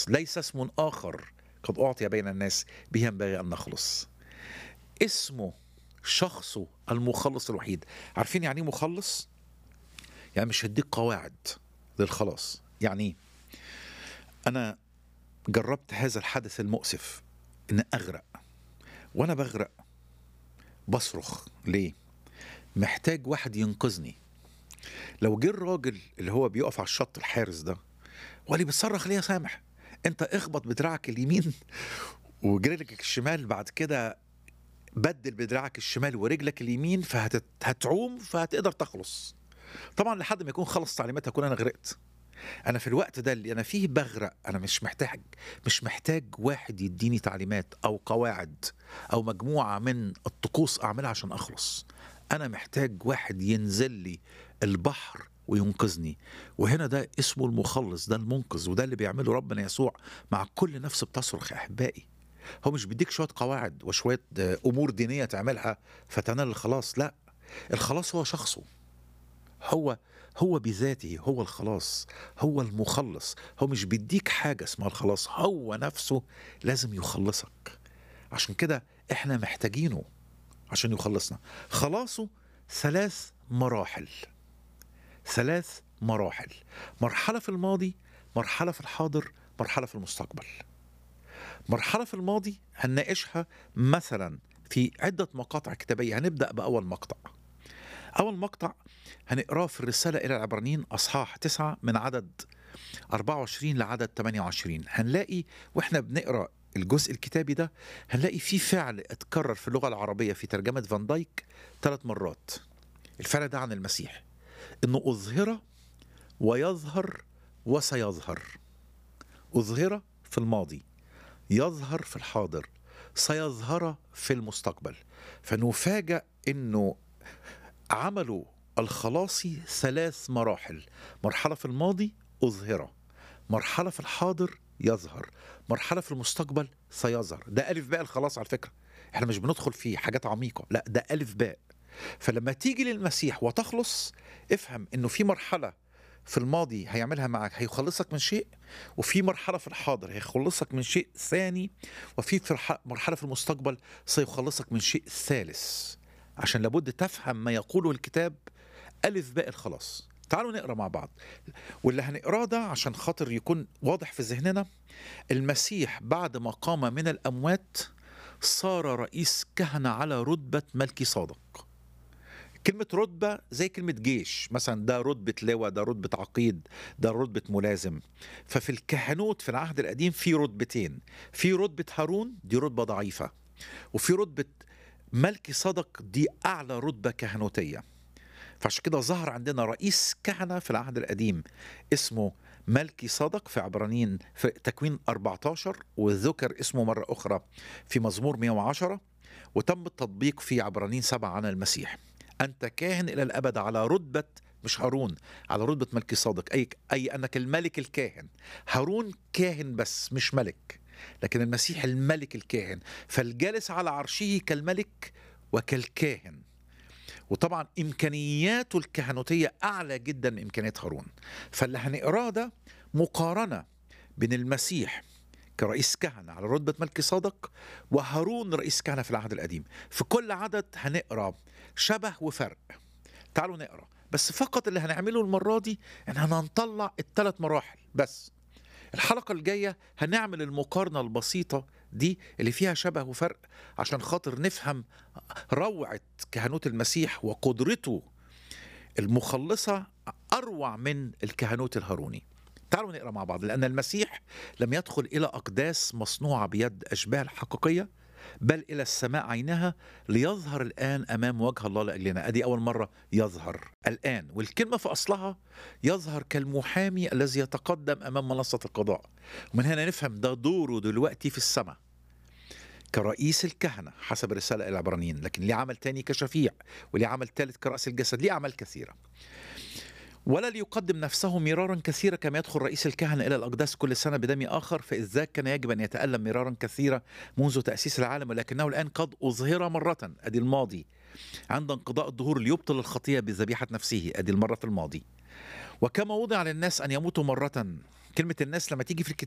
نخلص ليس اسم آخر قد أعطي بين الناس به ينبغي أن نخلص اسمه شخصه المخلص الوحيد عارفين يعني ايه مخلص يعني مش هديك قواعد للخلاص يعني ايه انا جربت هذا الحدث المؤسف ان اغرق وانا بغرق بصرخ ليه محتاج واحد ينقذني لو جه الراجل اللي هو بيقف على الشط الحارس ده وقال لي بتصرخ ليه يا سامح انت اخبط بدراعك اليمين ورجلك الشمال بعد كده بدل بدراعك الشمال ورجلك اليمين فهتعوم فهتقدر تخلص طبعا لحد ما يكون خلص تعليمات هكون انا غرقت انا في الوقت ده اللي انا فيه بغرق انا مش محتاج مش محتاج واحد يديني تعليمات او قواعد او مجموعه من الطقوس اعملها عشان اخلص انا محتاج واحد ينزل لي البحر وينقذني وهنا ده اسمه المخلص ده المنقذ وده اللي بيعمله ربنا يسوع مع كل نفس بتصرخ يا احبائي هو مش بيديك شويه قواعد وشويه امور دينيه تعملها فتنال الخلاص لا الخلاص هو شخصه هو هو بذاته هو الخلاص هو المخلص هو مش بيديك حاجه اسمها الخلاص هو نفسه لازم يخلصك عشان كده احنا محتاجينه عشان يخلصنا خلاصه ثلاث مراحل ثلاث مراحل مرحله في الماضي مرحله في الحاضر مرحله في المستقبل مرحله في الماضي هنناقشها مثلا في عده مقاطع كتابيه هنبدا باول مقطع اول مقطع هنقراه في الرساله الى العبرانيين اصحاح 9 من عدد 24 لعدد 28 هنلاقي واحنا بنقرا الجزء الكتابي ده هنلاقي في فعل اتكرر في اللغه العربيه في ترجمه فان دايك ثلاث مرات الفعل ده عن المسيح انه اظهر ويظهر وسيظهر اظهر في الماضي يظهر في الحاضر سيظهر في المستقبل فنفاجأ انه عملوا الخلاصي ثلاث مراحل مرحلة في الماضي أظهر مرحلة في الحاضر يظهر مرحلة في المستقبل سيظهر ده ألف باء الخلاص على فكرة احنا مش بندخل في حاجات عميقة لا ده ألف باء فلما تيجي للمسيح وتخلص افهم انه في مرحلة في الماضي هيعملها معك هيخلصك من شيء وفي مرحلة في الحاضر هيخلصك من شيء ثاني وفي مرحلة في المستقبل سيخلصك من شيء ثالث عشان لابد تفهم ما يقوله الكتاب ألف باء الخلاص تعالوا نقرا مع بعض واللي هنقراه ده عشان خاطر يكون واضح في ذهننا المسيح بعد ما قام من الأموات صار رئيس كهنة على رتبة ملكي صادق كلمة رتبة زي كلمة جيش مثلا ده رتبة لواء ده رتبة عقيد ده رتبة ملازم ففي الكهنوت في العهد القديم في رتبتين في رتبة هارون دي رتبة ضعيفة وفي رتبة ملكي صدق دي أعلى رتبة كهنوتية فعشان كده ظهر عندنا رئيس كهنة في العهد القديم اسمه ملكي صدق في عبرانيين في تكوين 14 وذكر اسمه مرة أخرى في مزمور 110 وتم التطبيق في عبرانيين 7 عن المسيح أنت كاهن إلى الأبد على رتبة مش هارون على رتبة ملكي صادق أي, أي أنك الملك الكاهن هارون كاهن بس مش ملك لكن المسيح الملك الكاهن فالجالس على عرشه كالملك وكالكاهن وطبعا امكانياته الكهنوتيه اعلى جدا من امكانيات هارون فاللي هنقراه ده مقارنه بين المسيح كرئيس كهنه على رتبه ملكي صادق وهارون رئيس كهنه في العهد القديم في كل عدد هنقرا شبه وفرق تعالوا نقرا بس فقط اللي هنعمله المره دي ان هنطلع الثلاث مراحل بس الحلقة الجاية هنعمل المقارنة البسيطة دي اللي فيها شبه وفرق عشان خاطر نفهم روعة كهنوت المسيح وقدرته المخلصة أروع من الكهنوت الهاروني تعالوا نقرا مع بعض لأن المسيح لم يدخل إلى أقداس مصنوعة بيد أشباه حقيقية بل إلى السماء عينها ليظهر الآن أمام وجه الله لأجلنا أدي أول مرة يظهر الآن والكلمة في أصلها يظهر كالمحامي الذي يتقدم أمام منصة القضاء ومن هنا نفهم ده دوره دلوقتي في السماء كرئيس الكهنة حسب الرسالة إلى العبرانيين لكن ليه عمل تاني كشفيع وليه عمل ثالث كرأس الجسد ليه أعمال كثيرة ولا ليقدم نفسه مرارا كثيرا كما يدخل رئيس الكهنة إلى الأقداس كل سنة بدم آخر فإذ ذاك كان يجب أن يتألم مرارا كثيرا منذ تأسيس العالم ولكنه الآن قد أظهر مرة أدي الماضي عند انقضاء الظهور ليبطل الخطية بذبيحة نفسه أدي المرة في الماضي وكما وضع للناس أن يموتوا مرة كلمة الناس لما تيجي في